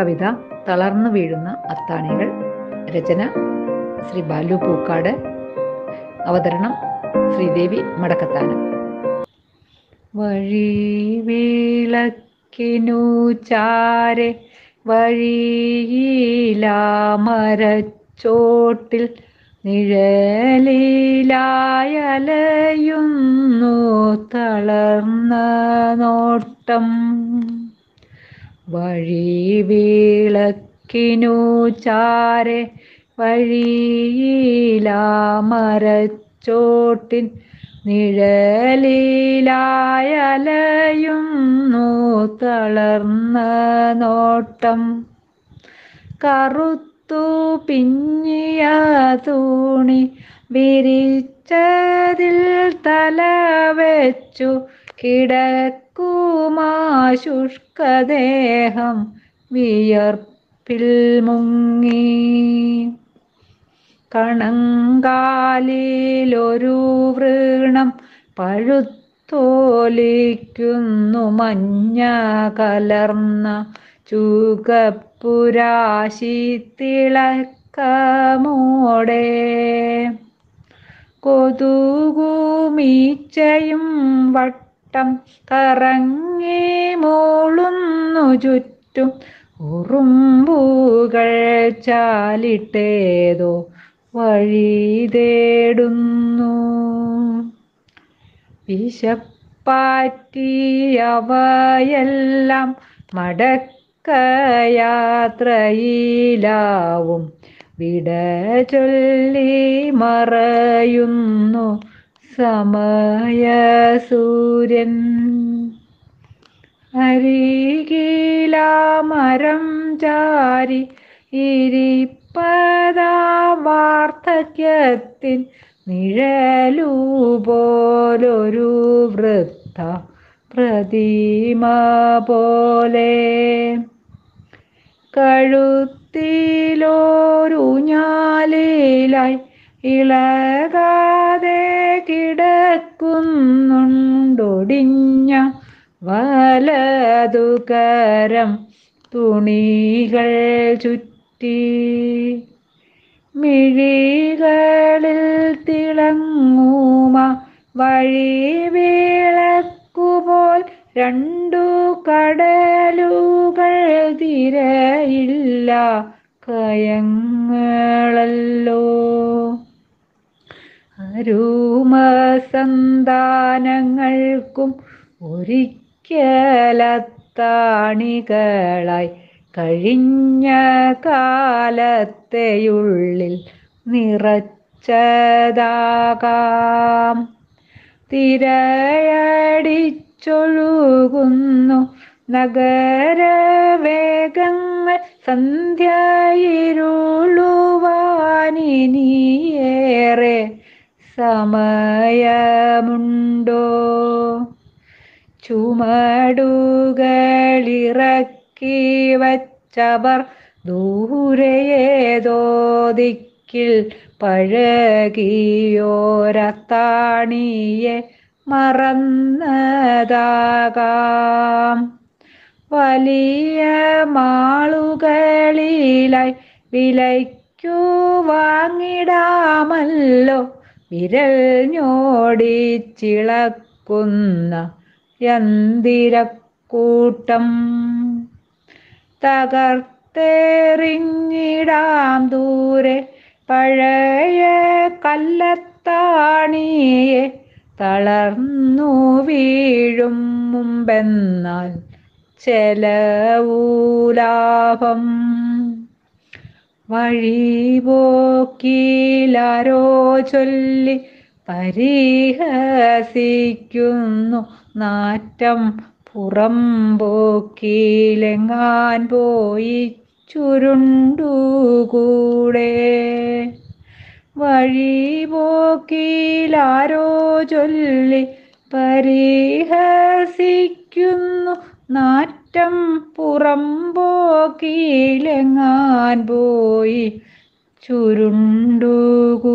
കവിത തളർന്നു വീഴുന്ന അത്താണികൾ രചന ശ്രീ ബാലു പൂക്കാട് അവതരണം ശ്രീദേവി മടക്കത്താനം വഴി വിളക്കിനു ചാരെ വഴിയിലാമരച്ചോട്ടിൽ നിഴലിലായലയുന്നു തളർന്ന നോട്ടം വഴി വിളക്കിനു ചാരെ വഴിയിലാമരച്ചോട്ടിൻ നിഴലിലായലയുന്നു തളർന്ന നോട്ടം കറുത്തു പിഞ്ഞിയ തൂണി വിരിച്ചതിൽ തല വെച്ചു കിടക്കുമാശുഷ്കദേഹം വിയർപ്പിൽ മുങ്ങി കണങ്കാലിലൊരു വൃണം പഴുത്തോലിക്കുന്നു മഞ്ഞ കലർന്ന ചുകപ്പുരാശി തിളക്കമോടെ കൊതുകുമീച്ചയും വട്ടം കറങ്ങി മൂളുന്നു ചുറ്റും ഉറുമ്പുകൾ ചാലിട്ടേതോ വഴി തേടുന്നു വിശപ്പാറ്റിയവയെല്ലാം മടക്കയാത്രയിലാവും വിട ചൊല്ലി മറയുന്നു സമയസൂര്യൻ അരികിലാമരം ചാരി ഇരിപ്പതാ വാർദ്ധക്യത്തിൻ നിഴലു പോലൊരു വൃദ്ധ പ്രതിമ പോലെ കഴുത്തിലോരുഞ്ഞാലിലായി ഇളകാതെ കിടക്കുന്നുണ്ടൊടിഞ്ഞ വലതുകരം തുണികൾ ചുറ്റി മിഴികളിൽ തിളങ്ങുമ വഴി വിളക്കുപോൽ രണ്ടു കടലുകൾ തിരയില്ല കയങ്ങളല്ലോ അരുമസന്താനങ്ങൾക്കും ഒരിക്കലത്താണികളായി കഴിഞ്ഞ കാലത്തെയുള്ളിൽ നിറച്ചതാകാം തിരയടിച്ചൊഴുകുന്നു നഗരവേഗങ്ങൾ സന്ധ്യയിരുളുവാനിനിയേറെ സമയമുണ്ടോ ചുമടുകളിറക്കി വച്ചവർ ദൂരയേതോ ദിക്കിൽ പഴകിയോരത്താണിയെ മറന്നതാകാം വലിയ മാളുകളിലായി വിലയ്ക്കു വാങ്ങിടാമല്ലോ വിരൽ ഞോടിച്ചിളക്കുന്ന യന്തിരക്കൂട്ടം തകർത്തെറിഞ്ഞിടാം ദൂരെ പഴയ കല്ലത്താണിയെ തളർന്നു വീഴും മുമ്പെന്നാൽ ചെലവൂലാഭം വഴിപോക്കിലാരോ ചൊല്ലി പരിഹസിക്കുന്നു നാറ്റം പുറംപോക്കിലെങ്ങാൻ പോയി ചുരുണ്ടുകൂടെ വഴിപോക്കിലാരോ ചൊല്ലി പരിഹസിക്കുന്നു നാറ്റം പുറംപോക്കിലെങ്ങാൻ പോയി ചുരുണ്ടുകൂടെ